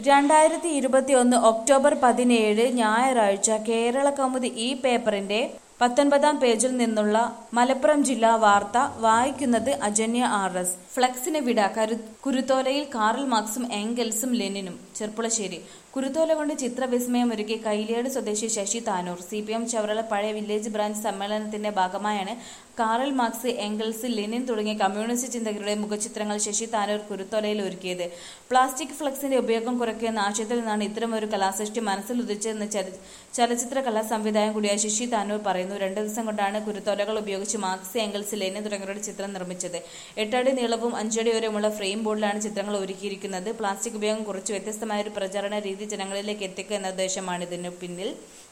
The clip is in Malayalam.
രണ്ടായിരത്തി ഇരുപത്തിയൊന്ന് ഒക്ടോബർ പതിനേഴ് ഞായറാഴ്ച കേരള കൗമുദി ഈ പേപ്പറിന്റെ പത്തൊൻപതാം പേജിൽ നിന്നുള്ള മലപ്പുറം ജില്ലാ വാർത്ത വായിക്കുന്നത് അജന്യ ആർ എസ് ഫ്ലക്സിന് വിട കരു കുരുത്തോലയിൽ കാറൽ മാർക്സും എംഗൽസും ലെനിനും ചെർപ്പുളശ്ശേരി കുരുത്തോല കൊണ്ട് ചിത്രവിസ്മയമൊരുക്കി കൈലിയാട് സ്വദേശി Sasi Tanur C P M ചവറള പഴയ വില്ലേജ് ബ്രാഞ്ച് സമ്മേളനത്തിന്റെ ഭാഗമായാണ് കാറൽ മാർക്സ് എംഗൽസ് ലെനിൻ തുടങ്ങിയ കമ്മ്യൂണിസ്റ്റ് ചിന്തകരുടെ മുഖചിത്രങ്ങൾ ശശി താനൂർ കുരുത്തോലയിൽ ഒരുക്കിയത് പ്ലാസ്റ്റിക് ഫ്ലക്സിന്റെ ഉപയോഗം കുറയ്ക്കുന്ന ആശയത്തിൽ നിന്നാണ് ഇത്തരമൊരു കലാസൃഷ്ടി മനസ്സിൽ ഉദിച്ചതെന്ന് ചല- ചലച്ചിത്ര കലാ സംവിധായകൻ കൂടിയായ ശശി താനൂർ പറയുന്നു രണ്ടു ദിവസം കൊണ്ടാണ് കുരുത്തോലകൾ ഉപയോഗിച്ച് മാർക്സ് എംഗൽസ് ലെനിൻ തുടങ്ങിയവരുടെ ചിത്രം നിർമ്മിച്ചത് എട്ടടി നീളവും അഞ്ചടി ഉയരമുള്ള ഫ്രെയിം ബോർഡിലാണ് ചിത്രങ്ങൾ ഒരുക്കിയിരിക്കുന്നത് പ്ലാസ്റ്റിക് ഉപയോഗം കുറച്ച് വ്യത്യസ്തമായ ഒരു പ്രചാരണ രീതി ജനങ്ങളിലേക്ക് എത്തിക്കുക എന്ന ഉദ്ദേശമാണ് ഇതിനു പിന്നിൽ